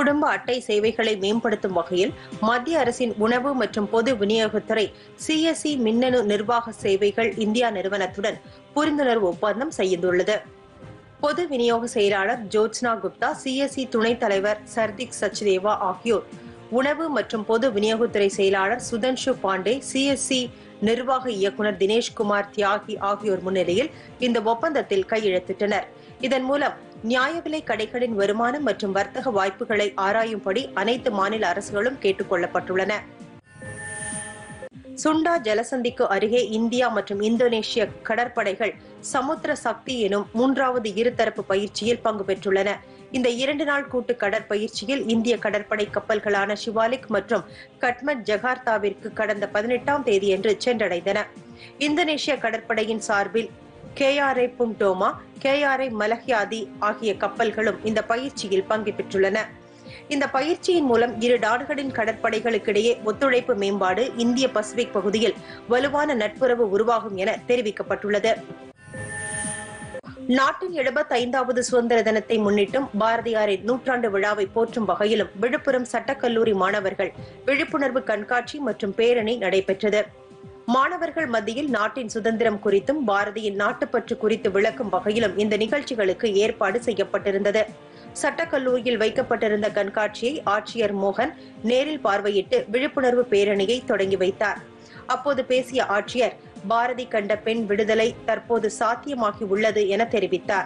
குடும்ப அட்டை சேவைகளை மேம்படுத்தும் வகையில் மத்திய அரசின் உணவு மற்றும் பொது விநியோகத்துறை சிஎஸ்சி மின்னணு நிர்வாக சேவைகள் இந்தியா நிறுவனத்துடன் புரிந்துணர்வு ஒப்பந்தம் செய்துள்ளது பொது விநியோக செயலாளர் ஜோத்ஸ்னா குப்தா சிஎஸ்சி துணைத் தலைவர் சர்திக் சச்தேவா ஆகியோர் உணவு மற்றும் பொது விநியோகத்துறை செயலாளர் சுதன்ஷு பாண்டே சிஎஸ்சி நிர்வாக இயக்குநர் தினேஷ்குமார் தியாகி ஆகியோர் முன்னிலையில் இந்த ஒப்பந்தத்தில் கையெழுத்திட்டனர் இதன் மூலம் நியாய விலை கடைகளின் வருமானம் மற்றும் வர்த்தக வாய்ப்புகளை ஆராயும்படி அனைத்து மாநில அரசுகளும் கேட்டுக் கொள்ளப்பட்டுள்ளன சுண்டா ஜலசந்திக்கு அருகே இந்தியா மற்றும் இந்தோனேஷிய கடற்படைகள் சமுத்திர சக்தி எனும் மூன்றாவது இருதரப்பு பயிற்சியில் பங்கு பெற்றுள்ளன இந்த இரண்டு நாள் கூட்டு கடற்பயிற்சியில் இந்திய கடற்படை கப்பல்களான சிவாலிக் மற்றும் கட்மட் ஜகார்த்தாவிற்கு கடந்த பதினெட்டாம் தேதியன்று சென்றடைந்தன இந்தோனேஷிய கடற்படையின் சார்பில் கேஆர்ஐ புங்டோமா கேஆர்ஐ மலஹியாதி ஆகிய கப்பல்களும் இந்த பயிற்சியில் பங்கு பெற்றுள்ளன இந்த பயிற்சியின் மூலம் இரு நாடுகளின் கடற்படைகளுக்கிடையே ஒத்துழைப்பு மேம்பாடு இந்திய பசிபிக் பகுதியில் வலுவான நட்புறவு உருவாகும் என தெரிவிக்கப்பட்டுள்ளது நாட்டின் எழுபத்தைந்தாவது சுதந்திர தினத்தை முன்னிட்டும் பாரதியாரின் நூற்றாண்டு விழாவை போற்றும் வகையிலும் விழுப்புரம் சட்டக்கல்லூரி மாணவர்கள் விழிப்புணர்வு கண்காட்சி மற்றும் பேரணி நடைபெற்றது மாணவர்கள் மத்தியில் நாட்டின் சுதந்திரம் குறித்தும் பாரதியின் நாட்டுப்பற்று குறித்து விளக்கும் வகையிலும் இந்த நிகழ்ச்சிகளுக்கு ஏற்பாடு செய்யப்பட்டிருந்தது சட்டக்கல்லூரியில் வைக்கப்பட்டிருந்த கண்காட்சியை ஆட்சியர் மோகன் நேரில் பார்வையிட்டு விழிப்புணர்வு பேரணியை தொடங்கி வைத்தார் அப்போது பேசிய ஆட்சியர் பாரதி கண்ட பெண் விடுதலை தற்போது சாத்தியமாகி உள்ளது என தெரிவித்தார்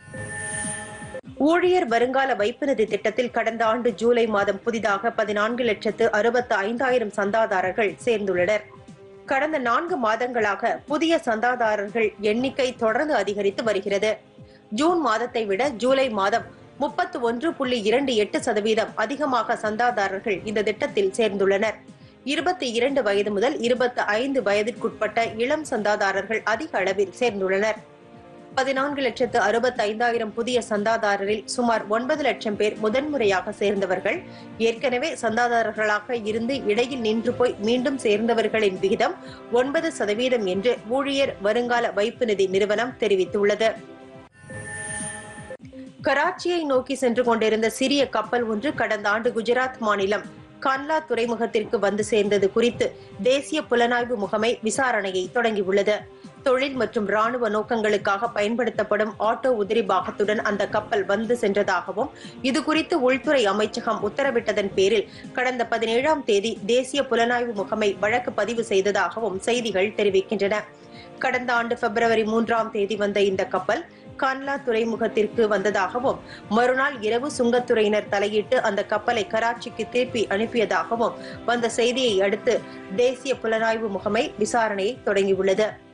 ஊழியர் வருங்கால வைப்பு நிதி திட்டத்தில் கடந்த ஆண்டு ஜூலை மாதம் புதிதாக பதினான்கு லட்சத்து அறுபத்து ஐந்தாயிரம் சந்தாதாரர்கள் சேர்ந்துள்ளனர் கடந்த நான்கு மாதங்களாக புதிய சந்தாதாரர்கள் எண்ணிக்கை தொடர்ந்து அதிகரித்து வருகிறது ஜூன் மாதத்தை விட ஜூலை மாதம் முப்பத்து ஒன்று புள்ளி இரண்டு எட்டு சதவீதம் அதிகமாக சந்தாதாரர்கள் இந்த திட்டத்தில் சேர்ந்துள்ளனர் இருபத்தி இரண்டு வயது முதல் இருபத்தி ஐந்து வயதிற்குட்பட்ட இளம் சந்தாதாரர்கள் அதிக அளவில் சேர்ந்துள்ளனர் பதினான்கு லட்சத்து அறுபத்தி ஐந்தாயிரம் புதிய சந்தாதாரரில் சுமார் ஒன்பது லட்சம் பேர் முதன்முறையாக சேர்ந்தவர்கள் ஏற்கனவே சந்தாதாரர்களாக இருந்து இடையில் நின்று போய் மீண்டும் சேர்ந்தவர்களின் விகிதம் ஒன்பது சதவீதம் என்று ஊழியர் வருங்கால வைப்பு நிதி நிறுவனம் தெரிவித்துள்ளது கராச்சியை நோக்கி சென்று கொண்டிருந்த சிறிய கப்பல் ஒன்று கடந்த ஆண்டு குஜராத் மாநிலம் கான்லா துறைமுகத்திற்கு வந்து சேர்ந்தது குறித்து தேசிய புலனாய்வு முகமை விசாரணையை தொடங்கியுள்ளது தொழில் மற்றும் ராணுவ நோக்கங்களுக்காக பயன்படுத்தப்படும் ஆட்டோ உதிரி பாகத்துடன் அந்த கப்பல் வந்து சென்றதாகவும் இது குறித்து உள்துறை அமைச்சகம் உத்தரவிட்டதன் பேரில் கடந்த பதினேழாம் தேதி தேசிய புலனாய்வு முகமை வழக்கு பதிவு செய்ததாகவும் செய்திகள் தெரிவிக்கின்றன கடந்த ஆண்டு பிப்ரவரி மூன்றாம் தேதி வந்த இந்த கப்பல் கான்லா துறைமுகத்திற்கு வந்ததாகவும் மறுநாள் இரவு சுங்கத்துறையினர் தலையிட்டு அந்த கப்பலை கராச்சிக்கு திருப்பி அனுப்பியதாகவும் வந்த செய்தியை அடுத்து தேசிய புலனாய்வு முகமை விசாரணையை தொடங்கியுள்ளது